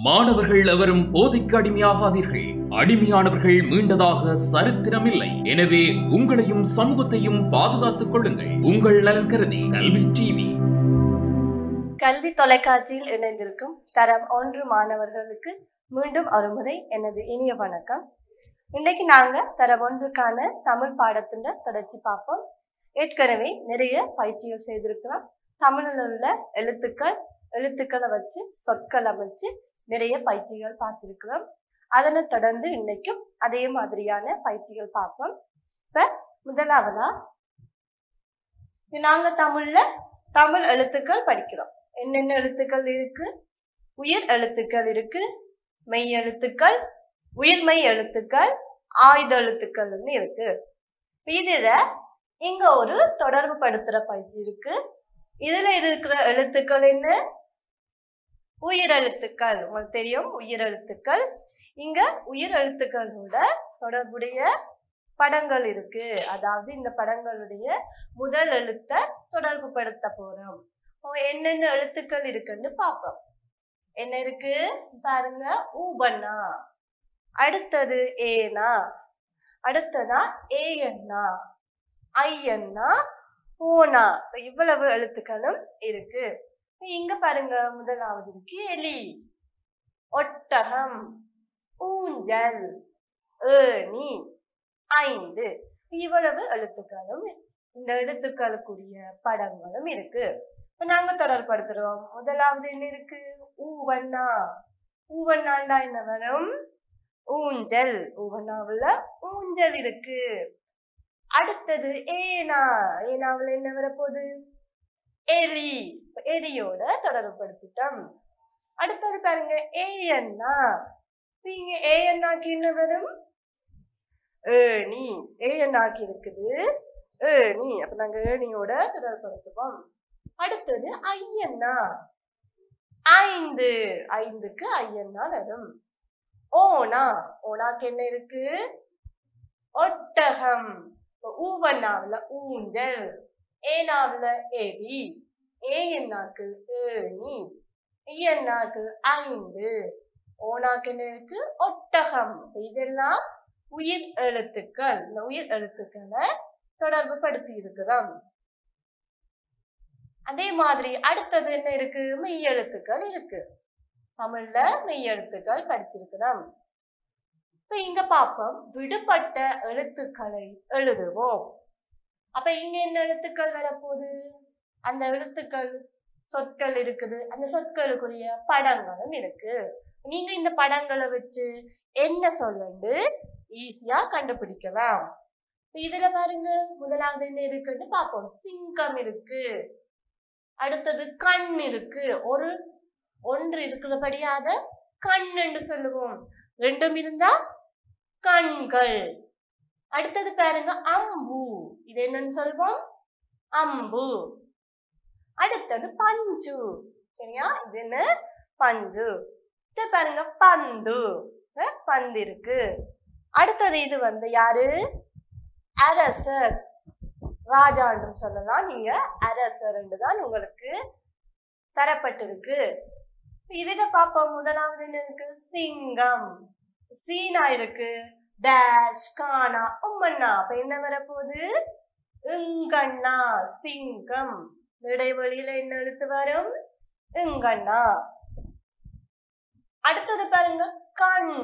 மாணவர்கள் எவரும் போதைக்கு அடிமையாகாதீர்கள் அடிமையானவர்கள் மீண்டதாக சரித்திரமில்லை எனவே உங்களையும் சமூகத்தையும் பாதுகாத்துக் கொள்ளுங்கள் உங்கள் நலன் கருதி கல்வி டிவி கல்வி தொலைக்காட்சியில் இணைந்திருக்கும் தரம் ஒன்று மாணவர்களுக்கு மீண்டும் ஒருமுறை எனது இனிய வணக்கம் இன்னைக்கு நாங்க தரம் ஒன்றுக்கான தமிழ் பாடத்தின் தொடர்ச்சி பார்ப்போம் ஏற்கனவே நிறைய பயிற்சிகள் செய்திருக்கிறோம் தமிழில் உள்ள எழுத்துக்கள் எழுத்துக்களை வச்சு சொற்கள் அமைச்சு நிறைய பயிற்சிகள் பார்த்திருக்கிறோம் அதனை தொடர்ந்து இன்னைக்கும் அதே மாதிரியான பயிற்சிகள் பார்ப்போம் இப்ப முதலாவதா நாங்க தமிழ்ல தமிழ் எழுத்துக்கள் படிக்கிறோம் என்னென்ன எழுத்துக்கள் இருக்கு உயிர் எழுத்துக்கள் இருக்கு மெய் எழுத்துக்கள் உயிர்மெய் எழுத்துக்கள் ஆயுத எழுத்துக்கள்னு இருக்கு இதுல இங்க ஒரு தொடர்பு படுத்துற பயிற்சி இருக்கு இதுல இருக்கிற எழுத்துக்கள் என்ன உயிர் எழுத்துக்கள் உங்களுக்கு தெரியும் உயிர் எழுத்துக்கள் இங்க உயிர் எழுத்துக்களோட தொடர்புடைய படங்கள் இருக்கு அதாவது இந்த படங்களுடைய முதல் எழுத்தை தொடர்பு படுத்த போறோம் அப்போ என்னென்ன எழுத்துக்கள் இருக்குன்னு பார்ப்போம் என்ன இருக்கு பாருங்க ஊபண்ணா அடுத்தது ஏனா அடுத்ததா ஏஎண்ணா ஐயண்ணா ஓனா இப்ப இவ்வளவு எழுத்துக்களும் இருக்கு இப்ப இங்க பாருங்க முதலாவது இருக்கு எலி ஒட்டகம் ஊஞ்சல் ஏணி ஐந்து இவ்வளவு எழுத்துக்களும் இந்த எழுத்துக்களுக்குரிய படங்களும் இருக்கு இப்ப நாங்க தொடர்படுத்துறோம் முதலாவது என்ன இருக்கு ஊவண்ணா ஊவண்ணாண்டா என்ன வரும் ஊஞ்சல் ஊவண்ணாவுல ஊஞ்சல் இருக்கு அடுத்தது ஏனா ஏனாவுல என்ன வரப்போகுது எலி இப்ப எலியோட தொடர்புபடுத்திட்டோம் அடுத்தது பாருங்க ஏஎன்னா நீங்க ஏஎன்னாக்கு என்ன வரும் ஏணி ஏஎன்னாக்கு இருக்குது ஏணி அப்ப நாங்க ஏணியோட தொடர்படுத்துவோம் அடுத்தது ஐயன்னா ஐந்து ஐந்துக்கு ஐயன்னா வரும் ஓனா ஓனாக்கு என்ன இருக்கு ஒட்டகம் ஊவண்ணாவுல ஊஞ்சல் ஏனாவுல எரி ஏஎன்னாக்கு ஏணி ஐயன்னாக்கு ஐந்து ஓனாக்கு என்ன இருக்கு ஒட்டகம் இதெல்லாம் உயிர் எழுத்துக்கள் இந்த உயிர் எழுத்துக்களை தொடர்பு படுத்தி இருக்கிறோம் அதே மாதிரி அடுத்தது என்ன இருக்கு மெய் எழுத்துக்கள் இருக்கு தமிழ்ல மெய் எழுத்துக்கள் படிச்சிருக்கிறோம் இப்ப இங்க பார்ப்போம் விடுபட்ட எழுத்துக்களை எழுதுவோம் அப்ப இங்க என்ன எழுத்துக்கள் வரப்போகுது அந்த எழுத்துக்கள் சொற்கள் இருக்குது அந்த சொற்களுக்குரிய படங்களும் இருக்கு நீங்க இந்த படங்களை வச்சு என்ன சொல்லுண்டு ஈஸியா கண்டுபிடிக்கலாம் இதுல பாருங்க முதலாவது என்ன இருக்குன்னு பார்ப்போம் சிங்கம் இருக்கு அடுத்தது கண் இருக்கு ஒரு ஒன்று இருக்கிறபடியாத கண் என்று சொல்லுவோம் ரெண்டும் இருந்தா கண்கள் அடுத்தது பாருங்க அம்பு இது என்னன்னு சொல்வோம் அம்பு அடுத்தது பஞ்சு சரியா இது என்ன பஞ்சு இது பாருங்க பந்து அஹ் பந்து இருக்கு அடுத்தது இது வந்து யாரு அரசர் ராஜான்னு சொல்லலாம் நீங்க அரசர் தான் உங்களுக்கு தரப்பட்டிருக்கு இதுல பாப்போம் முதலாவது என்ன இருக்கு சிங்கம் சீனா இருக்கு டேஷ் கானா உம்மண்ணா அப்ப என்ன வரப்போகுது இங்கண்ணா சிங்கம் இடைவெளியில என்ன எழுத்து வரும் இங்கண்ணா அடுத்தது பாருங்க கண்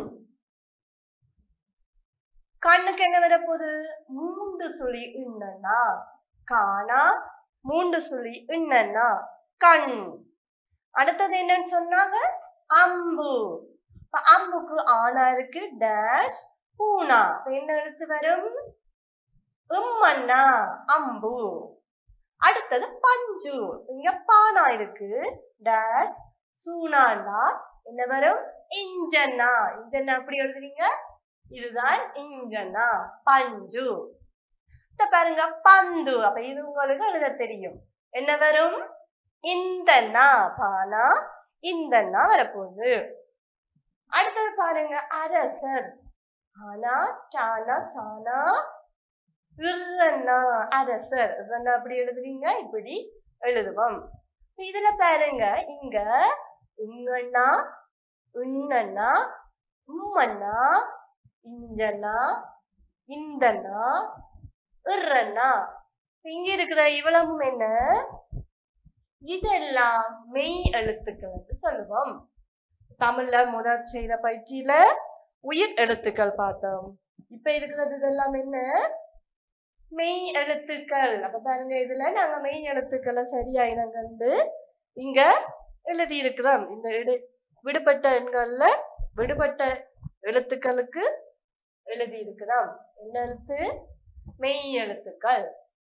கண்ணுக்கு என்ன வரப்போகுது மூன்று சுழி இன்னன்னா காணா மூன்று சுழி இன்னன்னா கண் அடுத்தது என்னன்னு சொன்னாங்க அம்பு இப்ப அம்புக்கு ஆனா இருக்கு டேஷ் பூனா இப்ப என்ன எழுத்து வரும் உம்மண்ணா அம்பு அடுத்தது பஞ்சு இங்க பானா இருக்கு டேஷ் சூனாண்டா என்ன வரும் இஞ்சன்னா இஞ்சன்னா எப்படி எழுதுறீங்க இதுதான் இஞ்சனா பஞ்சு இத பாருங்க பந்து அப்ப இது உங்களுக்கு எழுத தெரியும் என்ன வரும் இந்தன்னா பானா இந்தன்னா வரப்போகுது அடுத்தது பாருங்க அரசர் ஆனா டானா சானா இர்ரன்னா அரசர் இர்ரன்னா அப்படி எழுதுவீங்க இப்படி எழுதுவோம் இதுல பாருங்க இங்க இங்கண்ணா உண்ணனா உம்மன்னா இஞ்சனா இந்தனா இறனா இங்க இருக்கிற இவ்வளவும் என்ன இதெல்லாம் மெய் எழுத்துக்கள் என்று சொல்லுவோம் தமிழ்ல முதல் செய்த பயிற்சியில உயிர் எழுத்துக்கள் பார்த்தோம் இப்ப இருக்கிறது இதெல்லாம் என்ன மெய் எழுத்துக்கள் அப்ப பாருங்க இதுல நாங்க மெய் எழுத்துக்களை சரியா இனம் கண்டு இங்க எழுதி இருக்கிறோம் இந்த இடு விடுபட்ட எண்கள்ல விடுபட்ட எழுத்துக்களுக்கு எழுதி இருக்கிறோம் என்ன எழுத்து மெய் எழுத்துக்கள்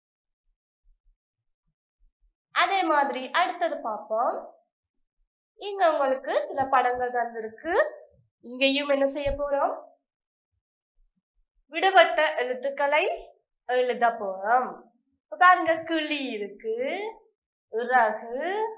அதே மாதிரி அடுத்தது பார்ப்போம் இங்க உங்களுக்கு சில படங்கள் தந்திருக்கு இங்கேயும் என்ன செய்ய போறோம் விடுபட்ட எழுத்துக்களை எழுத போறோம் இப்ப பாருங்க கிளி இருக்கு இறகு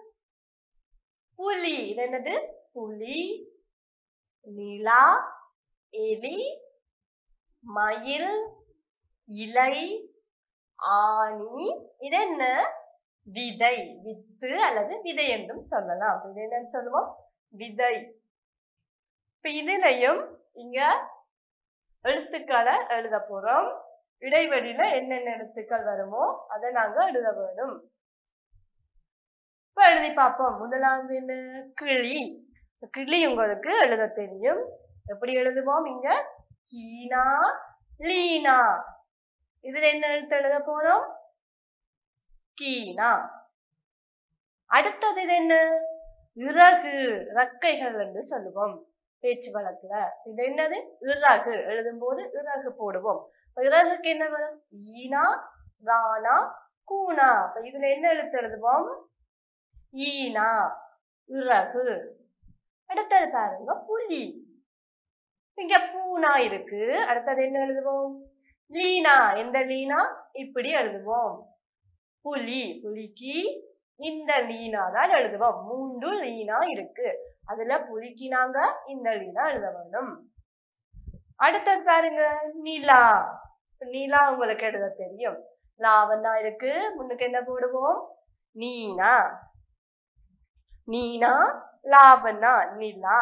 புலி இது என்னது புலி நிலா எலி மயில் இலை ஆணி இது என்ன விதை வித்து அல்லது விதை என்றும் சொல்லலாம் அப்ப இது என்னன்னு சொல்லுவோம் விதை இப்ப இதுலயும் இங்க எழுத்துக்களை எழுத போறோம் இடைவெளியில என்னென்ன எழுத்துக்கள் வருமோ அதை நாங்க எழுத வேணும் இப்ப எழுதி பார்ப்போம் முதலாவது என்ன கிளி இப்ப கிளி உங்களுக்கு எழுத தெரியும் எப்படி எழுதுவோம் இங்க கீனா லீனா இதுல என்ன எழுத்து எழுத போறோம் கீனா அடுத்தது இது என்ன இறகு ரக்கைகள் என்று சொல்லுவோம் பேச்சு வழக்குல இது என்னது இறகு எழுதும் போது இறகு போடுவோம் இப்ப இறகுக்கு என்ன வரும் ஈனா ரானா கூனா அப்ப இதுல என்ன எழுத்து எழுதுவோம் ஈனா இறகு அடுத்தது பாருங்க புலி இங்க பூனா இருக்கு அடுத்தது என்ன எழுதுவோம் லீனா எந்த லீனா இப்படி எழுதுவோம் புலி புலிக்கு இந்த லீனா தான் எழுதுவோம் மூன்று லீனா இருக்கு அதுல புலிக்கு நாங்க இந்த லீனா எழுத வேணும் அடுத்தது பாருங்க நிலா நிலா உங்களுக்கு எழுத தெரியும் லாவண்ணா இருக்கு முன்னுக்கு என்ன போடுவோம் நீனா நீனா லாவண்ணா நிலா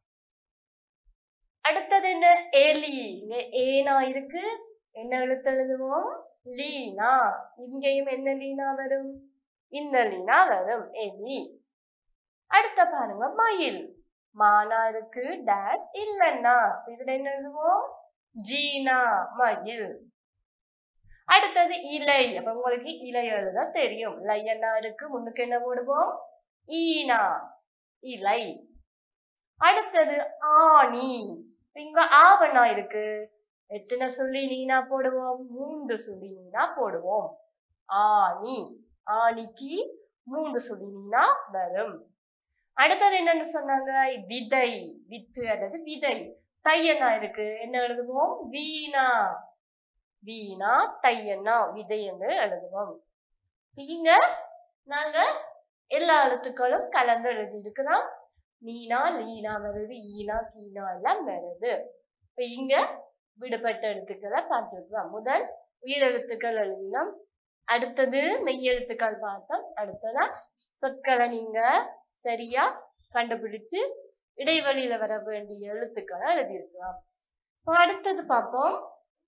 அடுத்தது என்ன எலி இங்க ஏனா இருக்கு என்ன எழுத்து எழுதுவோம் லீனா இங்கேயும் என்ன லீனா வரும் இந்த லீனா வரும் எலி அடுத்த பாருங்க மயில் மானா இருக்கு டேஷ் இல்லைன்னா இதுல என்ன எழுதுவோம் ஜீனா மயில் அடுத்தது இலை அப்ப உங்களுக்கு இலை எழுத தெரியும் லையன்னா இருக்கு முன்னுக்கு என்ன போடுவோம் ஈனா இலை அடுத்தது ஆணி இங்க ஆவணா இருக்கு எத்தனை சொல்லி நீனா போடுவோம் மூன்று சொல்லி நீனா போடுவோம் ஆணி ஆணிக்கு மூன்று சொல்லி நீனா வரும் அடுத்தது என்னன்னு சொன்னாங்க விதை வித்து அல்லது விதை தையனா இருக்கு என்ன எழுதுவோம் வீணா வீணா தையனா விதை என்று எழுதுவோம் இங்க நாங்க எல்லா எழுத்துக்களும் கலந்து எழுதி இருக்கிறோம் நீனா லீனா வருது ஈனா கீனா எல்லாம் வருது இப்ப இங்க விடுபட்ட எழுத்துக்களை பார்த்துருக்கலாம் முதல் உயிரெழுத்துக்கள் எழுதினோம் அடுத்தது மெய்யெழுத்துக்கள் பார்த்தோம் அடுத்ததா சொற்களை நீங்க சரியா கண்டுபிடிச்சு இடைவெளியில வர வேண்டிய எழுத்துக்களை எழுதியிருக்கலாம் இப்ப அடுத்தது பார்ப்போம்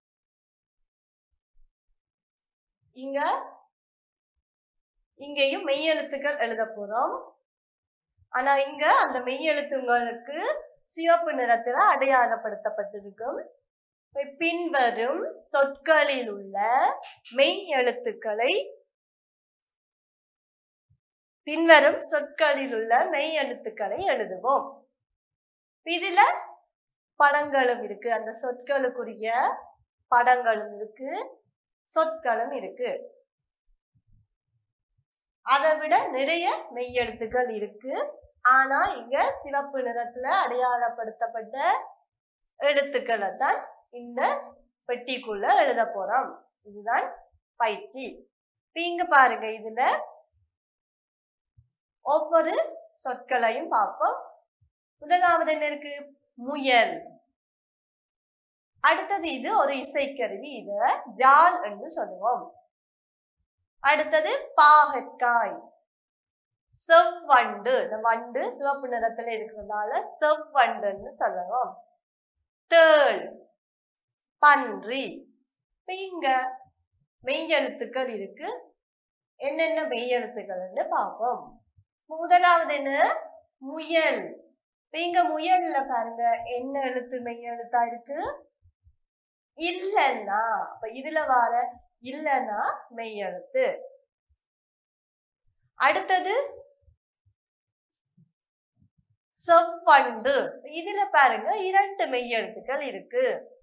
இங்க இங்கேயும் மெய்யெழுத்துக்கள் எழுத போறோம் ஆனா இங்க அந்த மெய்யெழுத்துங்களுக்கு சிவப்பு நிறத்துல அடையாளப்படுத்தப்பட்டிருக்கும் பின்வரும் சொற்களில் உள்ள மெய் எழுத்துக்களை பின்வரும் சொற்களில் உள்ள மெய் எழுத்துக்களை எழுதுவோம் இதுல படங்களும் இருக்கு அந்த சொற்களுக்குரிய படங்களும் இருக்கு சொற்களும் இருக்கு அதை விட நிறைய மெய் எழுத்துக்கள் இருக்கு ஆனா இங்க சிவப்பு நிறத்துல அடையாளப்படுத்தப்பட்ட எழுத்துக்களை தான் இந்த பெட்டிக்குள்ள எழுத போறோம் இதுதான் பயிற்சி இப்ப இங்க பாருங்க இதுல ஒவ்வொரு சொற்களையும் பார்ப்போம் முதலாவது என்ன இருக்கு முயல் அடுத்தது இது ஒரு இசைக்கருவி இத ஜால் என்று சொல்லுவோம் அடுத்தது பாகற்காய் செவ்வண்டு இந்த வண்டு சிவப்பு நிறத்துல இருக்கிறதுனால செவ்வண்டுன்னு சொல்லுவோம் தேள் பன்றி இப்ப இங்க மெய்யெழுத்துக்கள் இருக்கு என்னென்ன மெய்யெழுத்துக்கள்னு பார்ப்போம் முதலாவது என்ன முயல் இப்ப இங்க முயல்ல பாருங்க என்ன எழுத்து மெய்யெழுத்தா இருக்கு இல்லன்னா அப்ப இதுல வர இல்லன்னா மெய்யெழுத்து அடுத்தது செவ்வண்டு இதுல பாருங்க இரண்டு மெய்யெழுத்துக்கள் இருக்கு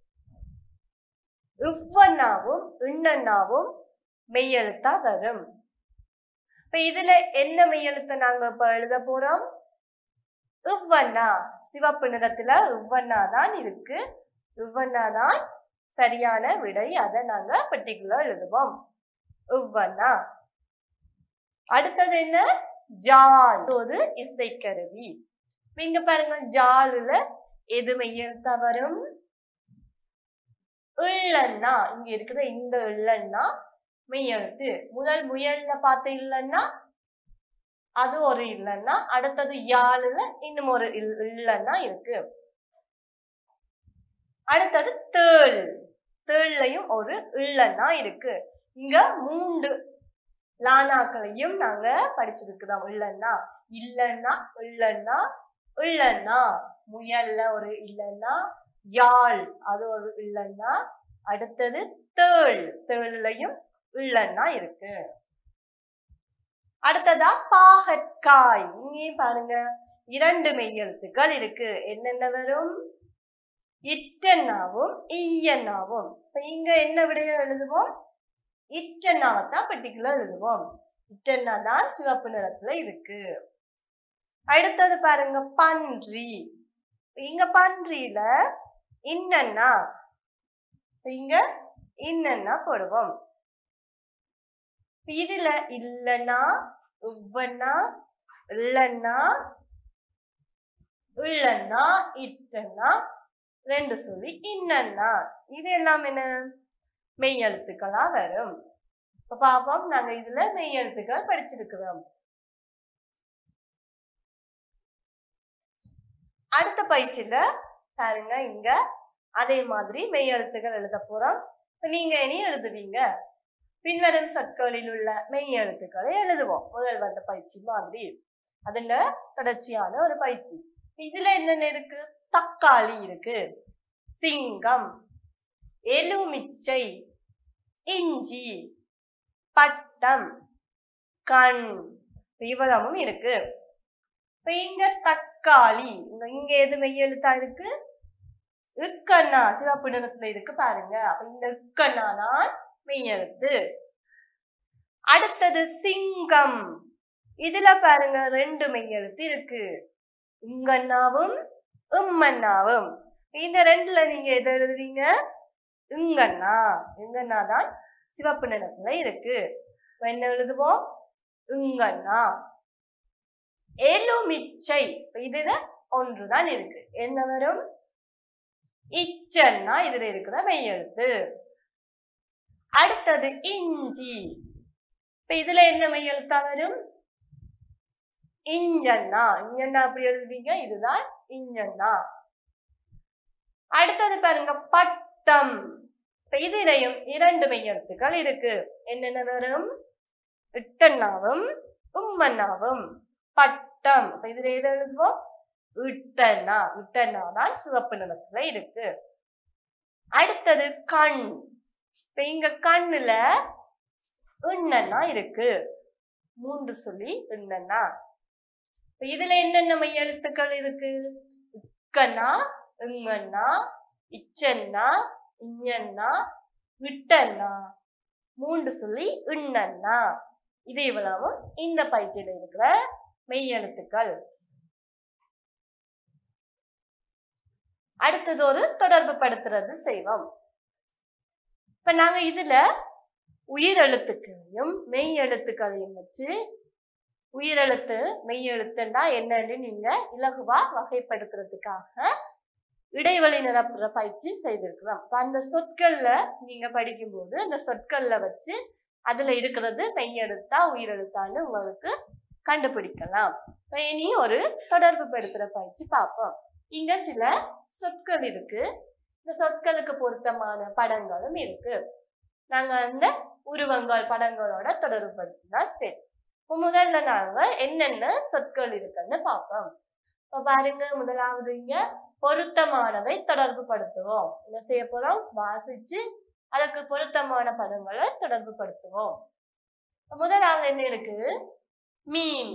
இவ்வண்ணாவும் இண்ணண்ணாவும் மெய்யெழுத்தா வரும் இப்ப இதுல என்ன மெய்யெழுத்தை நாங்க இப்ப எழுத போறோம் இவ்வண்ணா சிவப்பு நிறத்துல இவ்வண்ணா தான் இருக்கு இவ்வண்ணா தான் சரியான விடை அதை நாங்க பர்டிகுலர் எழுதுவோம் இவ்வண்ணா அடுத்தது என்ன ஜால் ஒரு இசைக்கருவி இப்ப இங்க பாருங்க ஜாலுல எது மெய்யெழுத்தா வரும் இல்லன்னா இங்க இருக்கிற இந்த இல்லன்னா மெய்யெழுத்து முதல் முயல்ல பார்த்த இல்லன்னா அது ஒரு இல்லன்னா அடுத்தது யாழுல இன்னும் ஒரு இல்- இல்லன்னா இருக்கு அடுத்தது தேள் தேள்லயும் ஒரு இல்லன்னா இருக்கு இங்க மூன்று லானாக்களையும் நாங்க படிச்சிருக்கிறோம் இல்லன்னா இல்லன்னா இல்லன்னா இல்லன்னா முயல்ல ஒரு இல்லன்னா யாழ் அது ஒரு இல்லன்னா அடுத்தது தேள் தேள்லயும் இல்லன்னா இருக்கு அடுத்ததா பாகற்காய் இங்கேயும் பாருங்க இரண்டு மெய்யெழுத்துக்கள் இருக்கு என்னென்ன வரும் இட்டன்னாவும் ஈயன்னாவும் இப்ப இங்க என்ன விடையோ எழுதுவோம் இட்டன்னாவைத்தான் பர்டிகுலர் எழுதுவோம் இட்டன்னா தான் சிவப்பு நிறத்துல இருக்கு அடுத்தது பாருங்க பன்றி இங்க பன்றியில இன்னன்னா இங்க இன்னன்னா போடுவோம் இதுல இல்லன்னா உவ்வன்னா இல்லன்னா இல்லன்னா இட்டன்னா ரெண்டு சொல்லி இன்னன்னா இது எல்லாம் என்ன மெய் எழுத்துக்களா வரும் இப்ப பாப்போம் நாங்க இதுல மெய் எழுத்துக்கள் படிச்சிருக்கிறோம் அடுத்த பயிற்சியில பாருங்க இங்க அதே மாதிரி மெய் எழுத்துக்கள் எழுத போறோம் இப்ப நீங்க இனி எழுதுவீங்க பின்வரும் சொற்களில் உள்ள மெய் எழுத்துக்களை எழுதுவோம் முதல் வந்த பயிற்சி மாதிரி அதுல தொடர்ச்சியான ஒரு பயிற்சி இதுல என்னென்ன இருக்கு தக்காளி இருக்கு சிங்கம் எலுமிச்சை இஞ்சி பட்டம் கண் இவ்வளவும் இருக்கு இப்ப இங்க தக்காளி இங்க இங்க எது மெய் எழுத்தா இருக்கு இக்கண்ணா சிவப்பு நிறத்துல இருக்கு பாருங்க அப்ப இந்த இக்கண்ணா தான் மெய் எழுத்து அடுத்தது சிங்கம் இதுல பாருங்க ரெண்டு மெய் எழுத்து இருக்கு இங்கண்ணாவும் உம்மண்ணாவும் இந்த ரெண்டுல நீங்க எதை எழுதுவீங்க இங்கண்ணா இங்கண்ணா தான் சிவப்பு நிறத்துல இருக்கு இப்ப என்ன எழுதுவோம் இங்கண்ணா எலுமிச்சை இப்ப இதுல ஒன்றுதான் இருக்கு என்ன வரும் இச்சன்னா இதுல இருக்கிற மெய்யெழுத்து அடுத்தது இஞ்சி இப்ப இதுல என்ன மெய்யெழுத்தா வரும் இஞ்சன்னா இஞ்சன்னா அப்படி எழுதுவீங்க இதுதான் இஞ்சன்னா அடுத்தது பாருங்க பட்டம் இப்ப இதுலயும் இரண்டு மெய்யெழுத்துக்கள் இருக்கு என்னென்ன வரும் இட்டன்னாவும் உம்மன்னாவும் பட்டம் இப்ப இதுல எது எழுதுவோம் இட்டன்னா இட்டன்னா தான் சிவப்பு நிறத்துல இருக்கு அடுத்தது கண் இப்ப இங்க கண்ணுல இண்ணன்னா இருக்கு மூன்று சொல்லி இண்ணன்னா இப்ப இதுல என்னென்ன மெய் எழுத்துக்கள் இருக்கு இக்கண்ணா இங்கண்ணா இச்சன்னா இஞ்சன்னா விட்டன்னா மூன்று சொல்லி இண்ணன்னா இது இவ்வளவும் இந்த பயிற்சியில இருக்கிற மெய் எழுத்துக்கள் அடுத்தது ஒரு தொடர்பு படுத்துறது செய்வோம் இப்ப நாங்க இதுல உயிர் எழுத்துக்களையும் மெய் எழுத்துக்களையும் வச்சு உயிரெழுத்து மெய் எழுத்துண்டா என்னன்னு நீங்க இலகுவா வகைப்படுத்துறதுக்காக இடைவெளி நிரப்புற பயிற்சி செய்திருக்கிறோம் இப்ப அந்த சொற்கள்ல நீங்க படிக்கும்போது அந்த சொற்கள்ல வச்சு அதுல இருக்கிறது மெய் எழுத்தா உயிரெழுத்தான்னு உங்களுக்கு கண்டுபிடிக்கலாம் இப்ப இனி ஒரு தொடர்பு படுத்துற பயிற்சி பார்ப்போம் இங்க சில சொற்கள் இருக்கு இந்த சொற்களுக்கு பொருத்தமான படங்களும் இருக்கு நாங்க அந்த உருவங்கள் படங்களோட தொடர்பு படுத்தினா சரி இப்போ முதல்ல நாங்க என்னென்ன சொற்கள் இருக்குன்னு பார்ப்போம் இப்ப பாருங்க முதலாவது இங்க பொருத்தமானதை தொடர்பு படுத்துவோம் என்ன செய்ய போறோம் வாசிச்சு அதுக்கு பொருத்தமான பதங்களை தொடர்பு படுத்துவோம் இப்ப முதலாவது என்ன இருக்கு மீன்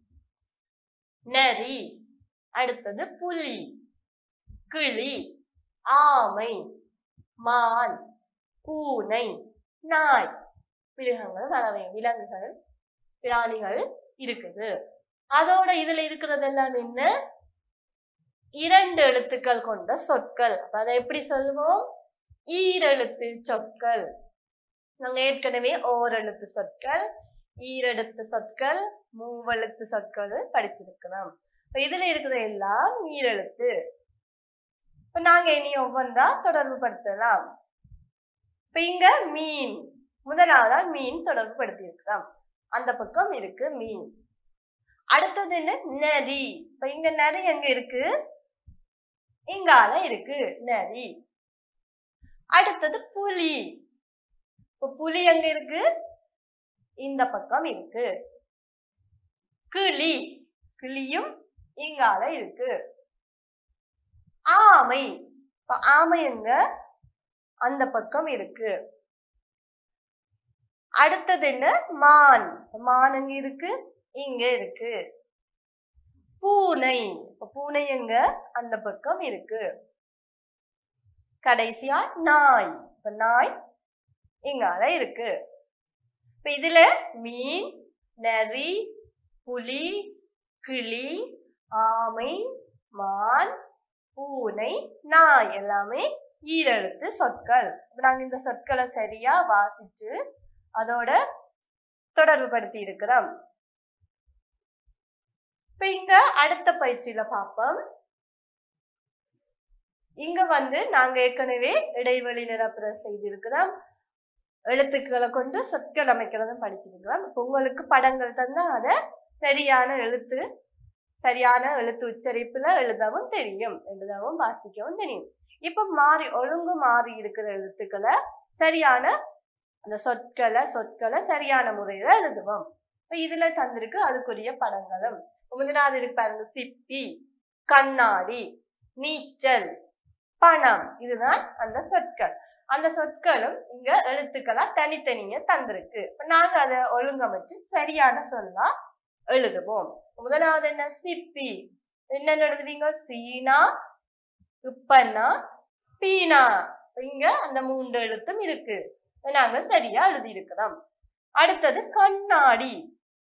நரி அடுத்தது புலி கிளி ஆமை மான் பூனை நாய் மிருகங்கள் வளவை விலங்குகள் பிராணிகள் இருக்குது அதோட இதுல இருக்கிறதெல்லாம் என்ன இரண்டு எழுத்துக்கள் கொண்ட சொற்கள் அப்ப அதை எப்படி சொல்லுவோம் ஈரெழுத்து சொற்கள் நாங்க ஏற்கனவே ஓரெழுத்து சொற்கள் ஈரெழுத்து சொற்கள் மூவெழுத்து சொற்கள் படிச்சிருக்கிறோம் இப்ப இதுல இருக்கிற எல்லாம் ஈரெழுத்து இப்ப நாங்க இனி ஒவ்வொன்றா தொடர்பு படுத்தலாம் இப்ப இங்க மீன் முதலாவதா மீன் தொடர்பு படுத்தி இருக்கிறோம் அந்த பக்கம் இருக்கு மீன் அடுத்தது என்ன நரி இப்ப இங்க நரி எங்க இருக்கு இங்கால இருக்கு நரி அடுத்தது புலி இப்ப புலி எங்க இருக்கு இந்த பக்கம் இருக்கு கிளி கிளியும் இங்கால இருக்கு ஆமை இப்ப ஆமை எங்க அந்த பக்கம் இருக்கு அடுத்தது என்ன மான் மான் எங்க இருக்கு இங்க இருக்கு பூனை இப்ப பூனை எங்க அந்த பக்கம் இருக்கு கடைசியா நாய் இப்ப நாய் இங்கால இருக்கு இப்ப இதுல மீன் நரி புலி கிளி ஆமை மான் பூனை நாய் எல்லாமே ஈரெழுத்து சொற்கள் இப்ப நாங்க இந்த சொற்களை சரியா வாசிச்சு அதோட தொடர்பு படுத்தி இருக்கிறோம் இப்ப இங்க அடுத்த பயிற்சியில பார்ப்போம் இங்க வந்து நாங்க ஏற்கனவே இடைவெளி நிரப்புற செய்திருக்கிறோம் எழுத்துக்களை கொண்டு சொற்கள் அமைக்கிறதும் படிச்சிருக்கிறோம் இப்ப உங்களுக்கு படங்கள் தந்தா அதை சரியான எழுத்து சரியான எழுத்து உச்சரிப்புல எழுதவும் தெரியும் எழுதவும் வாசிக்கவும் தெரியும் இப்ப மாறி ஒழுங்கு மாறி இருக்கிற எழுத்துக்களை சரியான அந்த சொற்களை சொற்களை சரியான முறையில எழுதுவோம் இப்ப இதுல தந்திருக்கு அதுக்குரிய படங்களும் முதலாவது இருக்கு பாருங்க சிப்பி கண்ணாடி நீச்சல் பணம் இதுதான் அந்த சொற்கள் அந்த சொற்களும் இங்க எழுத்துக்களா தனித்தனியா தந்திருக்கு இப்ப நாங்க அதை ஒழுங்கமைச்சு சரியான சொல்லா எழுதுவோம் முதலாவது என்ன சிப்பி என்னென்ன எழுதுவீங்க சீனா உப்பன்னா பீனா இங்க அந்த மூன்று எழுத்தும் இருக்கு இதை நாங்க சரியா எழுதி இருக்கிறோம் அடுத்தது கண்ணாடி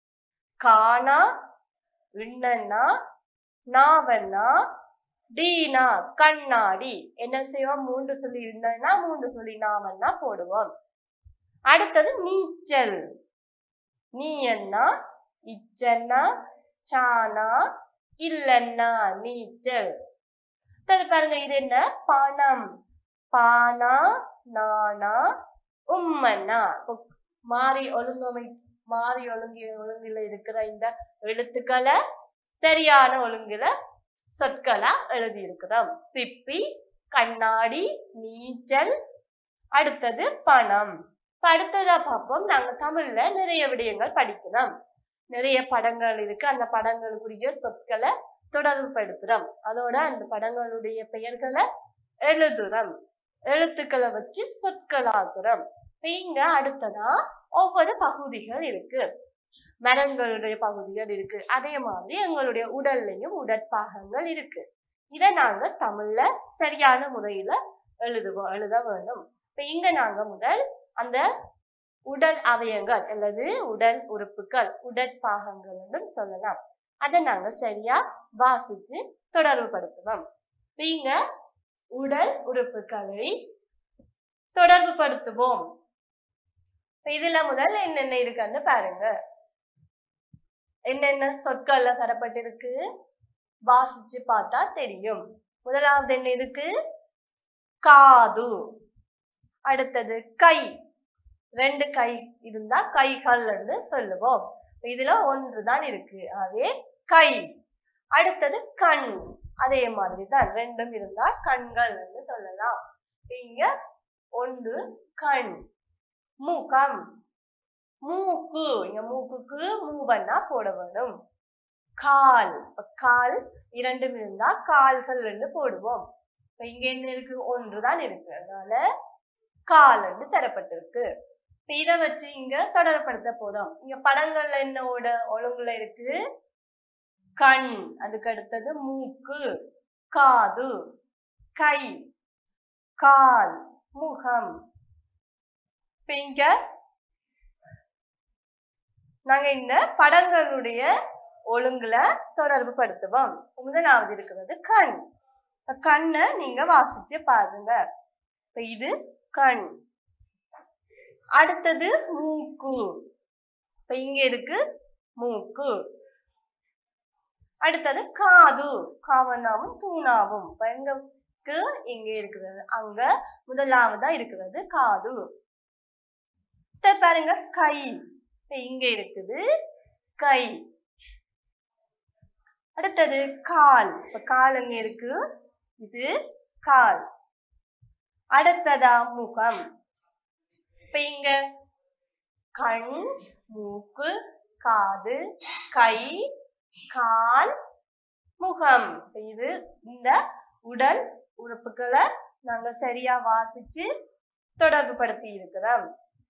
காணா இண்ணன்னா நாவன்னா டீனா கண்ணாடி என்ன செய்வோம் மூன்று சொல்லி இண்ணன்னா மூன்று சொல்லி நாவன்னா போடுவோம் அடுத்தது நீச்சல் நீ என்ன இச்சன்னா சானா இல்லன்னா நீச்சல் அடுத்தது பாருங்க இது என்ன பணம் பானா நானா உம்மன்னா இப்போ மாறி ஒழுங்கமை மாறி ஒழுங்கி ஒழுங்குல இருக்கிற இந்த எழுத்துக்களை சரியான ஒழுங்குல சொற்களா எழுதி இருக்கிறோம் சிப்பி கண்ணாடி நீச்சல் அடுத்தது பணம் இப்ப அடுத்ததா பார்ப்போம் நாங்க தமிழ்ல நிறைய விடயங்கள் படிக்கிறோம் நிறைய படங்கள் இருக்கு அந்த படங்களுக்குரிய சொற்களை தொடர்பு படுத்துறோம் அதோட அந்த படங்களுடைய பெயர்களை எழுதுறோம் எழுத்துக்களை வச்சு சொற்களாக்குறோம் இப்ப இங்க அடுத்ததா ஒவ்வொரு பகுதிகள் இருக்கு மரங்களுடைய பகுதிகள் இருக்கு அதே மாதிரி எங்களுடைய உடல்லையும் உடற்பாகங்கள் இருக்கு இதை நாங்க தமிழ்ல சரியான முறையில எழுதுவோம் எழுத வேண்டும் இப்ப இங்க நாங்க முதல் அந்த உடல் அவயங்கள் அல்லது உடல் உறுப்புகள் உடற்பாகங்கள் என்றும் சொல்லலாம் அதை நாங்க சரியா வாசிச்சு தொடர்பு படுத்துவோம் இப்ப இங்க உடல் உறுப்புகளை தொடர்பு படுத்துவோம் இப்ப இதுல முதல் என்னென்ன இருக்குன்னு பாருங்க என்னென்ன சொற்கள்ல தரப்பட்டிருக்கு வாசிச்சு பார்த்தா தெரியும் முதலாவது என்ன இருக்கு காது அடுத்தது கை ரெண்டு கை இருந்தா கைகள்னு சொல்லுவோம் இதுல ஒன்று தான் இருக்கு அதே கை அடுத்தது கண் அதே மாதிரி தான் ரெண்டும் இருந்தா கண்கள் என்று சொல்லலாம் இங்க ஒன்று கண் முகம் மூக்கு இங்க மூக்குக்கு மூவன்னா போட வேணும் கால் இப்ப கால் இரண்டும் இருந்தா கால்கள் என்று போடுவோம் இப்ப இங்க என்ன இருக்கு ஒன்றுதான் இருக்கு அதனால கால் என்று தரப்பட்டிருக்கு இப்ப இத வச்சு இங்க தொடர்படுத்த போறோம் இங்க படங்கள்ல என்னோட ஒழுங்குல இருக்கு கண் அதுக்கு அடுத்தது மூக்கு காது கை கால் முகம் இப்ப இங்க நாங்க இந்த படங்களுடைய ஒழுங்குல தொடர்பு படுத்துவோம் முதலாவது இருக்கிறது கண் இப்ப கண்ணை நீங்க வாசிச்சு பாருங்க இப்ப இது கண் அடுத்தது மூக்கு இப்ப இங்க இருக்கு மூக்கு அடுத்தது காது காவனாவும் தூணாவும் இப்ப எங்களுக்கு இங்க இருக்கிறது அங்க முதலாவதா இருக்கிறது காது அடுத்து பாருங்க கை இப்ப இங்க இருக்குது கை அடுத்தது கால் இப்ப கால் எங்க இருக்கு இது கால் அடுத்ததா முகம் இப்ப இங்க கண் மூக்கு காது கை கால் முகம் இப்ப இது இந்த உடல் உறுப்புகளை நாங்க சரியா வாசிச்சு தொடர்பு படுத்தி இருக்கிறோம்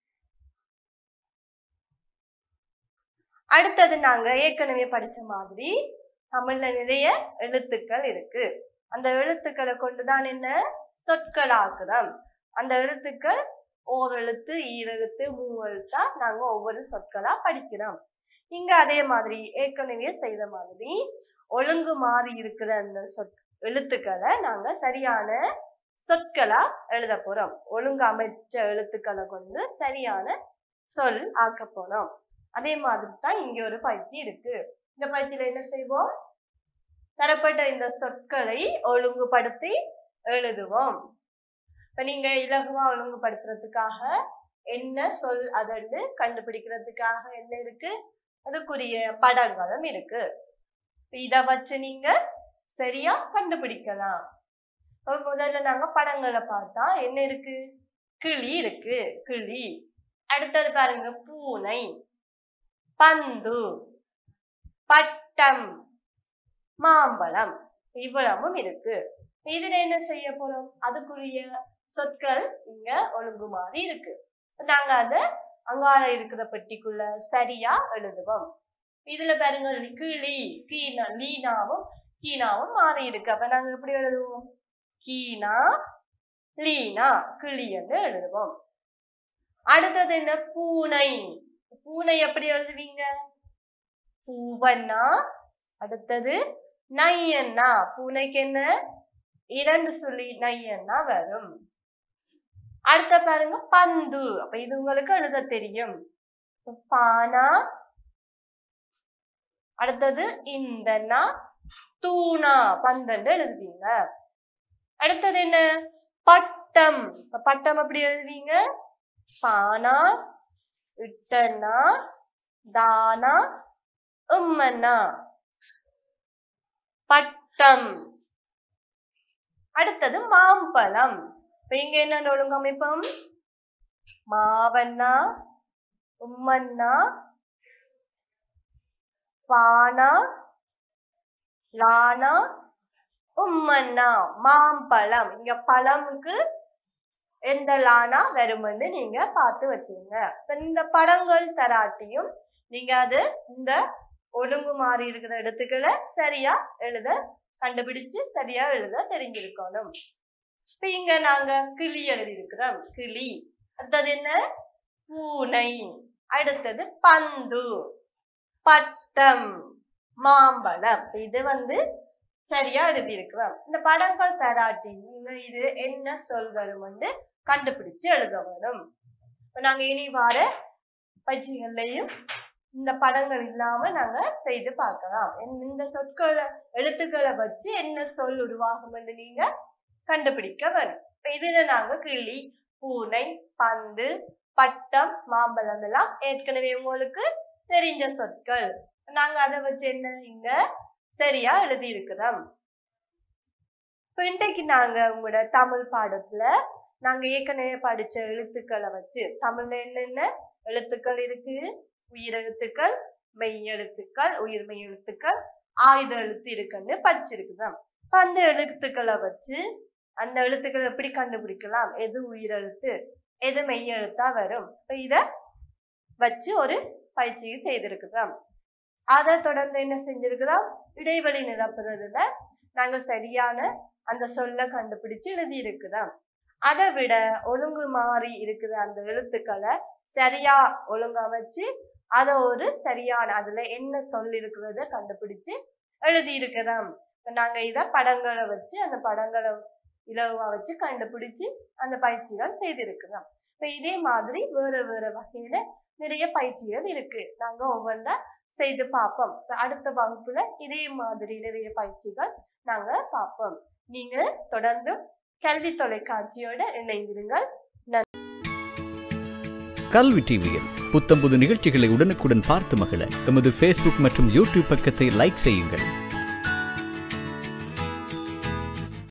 அடுத்தது நாங்க ஏற்கனவே படிச்ச மாதிரி தமிழ்ல நிறைய எழுத்துக்கள் இருக்கு அந்த எழுத்துக்களை கொண்டுதான் என்ன சொற்களாக்குறோம் அந்த எழுத்துக்கள் ஓர் எழுத்து ஈரெழுத்து மூவெழுத்தா நாங்க ஒவ்வொரு சொற்களா படிக்கிறோம் இங்க அதே மாதிரி ஏற்கனவே செய்த மாதிரி ஒழுங்கு மாறி இருக்கிற அந்த சொற் எழுத்துக்களை நாங்க சரியான சொற்களா எழுத போறோம் ஒழுங்கு அமைச்ச எழுத்துக்களை கொண்டு சரியான சொல் ஆக்க போறோம் அதே மாதிரி தான் இங்க ஒரு பயிற்சி இருக்கு இந்த பயிற்சியில என்ன செய்வோம் தரப்பட்ட இந்த சொற்களை ஒழுங்குபடுத்தி எழுதுவோம் இப்ப நீங்க இலகுவா ஒழுங்குபடுத்துறதுக்காக என்ன சொல் அதன்னு கண்டுபிடிக்கிறதுக்காக என்ன இருக்கு அதுக்குரிய படங்களும் இருக்கு இத வச்சு நீங்க சரியா கண்டுபிடிக்கலாம் இப்ப முதல்ல நாங்க படங்களை பார்த்தா என்ன இருக்கு கிளி இருக்கு கிளி அடுத்தது பாருங்க பூனை பந்து பட்டம் மாம்பழம் இவ்வளவும் இருக்கு இதுல என்ன செய்ய போறோம் அதுக்குரிய சொற்கள் இங்க ஒழுங்கு மாதிரி இருக்கு நாங்க அத அங்கால இருக்கிற பெட்டிக்குள்ள சரியா எழுதுவோம் இதுல பாருங்க கிளி கீனா லீனாவும் கீனாவும் மாறி இருக்கு அப்ப நாங்க எப்படி எழுதுவோம் கீனா லீனா கிளின்னு எழுதுவோம் அடுத்தது என்ன பூனை பூனை எப்படி எழுதுவீங்க பூவன்னா அடுத்தது நையன்னா பூனைக்கு என்ன இரண்டு சொல்லி நையன்னா வரும் அடுத்த பாருங்க பந்து அப்ப இது உங்களுக்கு எழுத தெரியும் பானா அடுத்தது இந்தன்னா தூணா பந்தன்னு எழுதுவீங்க அடுத்தது என்ன பட்டம் இப்ப பட்டம் எப்படி எழுதுவீங்க பானா இட்டனா தானா உம்மன்னா பட்டம் அடுத்தது மாம்பழம் இப்ப இங்க என்ன ஒழுங்கமைப்போம் மாவண்ணா உம்மன்னா பானா லானா உம்மன்னா மாம்பழம் இங்க பழமுக்கு எந்த லானா வரும்னு நீங்க பார்த்து வச்சுருங்க இப்ப இந்த படங்கள் தராட்டியும் நீங்க அது இந்த ஒழுங்கு மாறி இருக்கிற இடத்துக்களை சரியா எழுத கண்டுபிடிச்சு சரியா எழுத தெரிஞ்சிருக்கணும் இப்ப இங்க நாங்க கிளி எழுதி இருக்கிறோம் கிளி அடுத்தது என்ன பூனை அடுத்தது பந்து பட்டம் மாம்பழம் இது வந்து சரியா எழுதி இருக்கிறோம் இந்த படங்கள் தராட்டி நீங்க இது என்ன சொல் வரும்னு கண்டுபிடிச்சு எழுத வேணும் இப்ப நாங்க இனி வார பயிற்சிகள்லையும் இந்த படங்கள் இல்லாம நாங்க செய்து பார்க்கலாம் இந்த- இந்த சொற்களை எழுத்துக்களை வச்சு என்ன சொல் உருவாகும் என்று நீங்க கண்டுபிடிக்க வேணும் இப்ப இதுல நாங்க கிளி பூனை பந்து பட்டம் மாம்பழம் எல்லாம் ஏற்கனவே உங்களுக்கு தெரிஞ்ச சொற்கள் நாங்க அதை வச்சு என்ன இங்க சரியா எழுதி இருக்கிறோம் இப்ப இன்றைக்கு நாங்க உங்களோட தமிழ் பாடத்துல நாங்க ஏற்கனவே படிச்ச எழுத்துக்களை வச்சு தமிழ்ல என்னென்ன எழுத்துக்கள் இருக்கு உயிரெழுத்துக்கள் மெய் எழுத்துக்கள் உயிர்மெய் எழுத்துக்கள் ஆயுத எழுத்து இருக்குன்னு படிச்சிருக்குதான் இப்ப அந்த எழுத்துக்களை வச்சு அந்த எழுத்துக்களை எப்படி கண்டுபிடிக்கலாம் எது உயிரெழுத்து எது மெய் எழுத்தா வரும் இப்ப இத வச்சு ஒரு பயிற்சியை செய்திருக்கிறோம் அதை தொடர்ந்து என்ன செஞ்சிருக்கிறோம் இடைவெளி நிரப்புறதுல நாங்க சரியான அந்த சொல்ல கண்டுபிடிச்சு எழுதி இருக்கிறோம் அதை விட ஒழுங்கு மாறி இருக்கிற அந்த எழுத்துக்களை சரியா ஒழுங்கமைச்சு அதை ஒரு சரியான அதுல என்ன சொல் இருக்கிறத கண்டுபிடிச்சு எழுதி இருக்கிறோம் இப்ப நாங்க இத படங்களை வச்சு அந்த படங்களை இலவா வச்சு கண்டுபிடிச்சு அந்த பயிற்சிகள் செய்திருக்கிறோம் இப்ப இதே மாதிரி வேற வேற வகையில நிறைய பயிற்சிகள் இருக்கு நாங்க ஒவ்வொன்றா செய்து பார்ப்போம் இப்ப அடுத்த வகுப்புல இதே மாதிரி நிறைய பயிற்சிகள் நாங்க பார்ப்போம் நீங்க தொடர்ந்து கல்வி தொலைக்காட்சியோட இணைந்திருங்கள் கல்வி டிவியில் புத்தம்புது நிகழ்ச்சிகளை உடனுக்குடன் பார்த்து மகிழ எமது ஃபேஸ்புக் மற்றும் யூடியூப் பக்கத்தை லைக் செய்யுங்கள்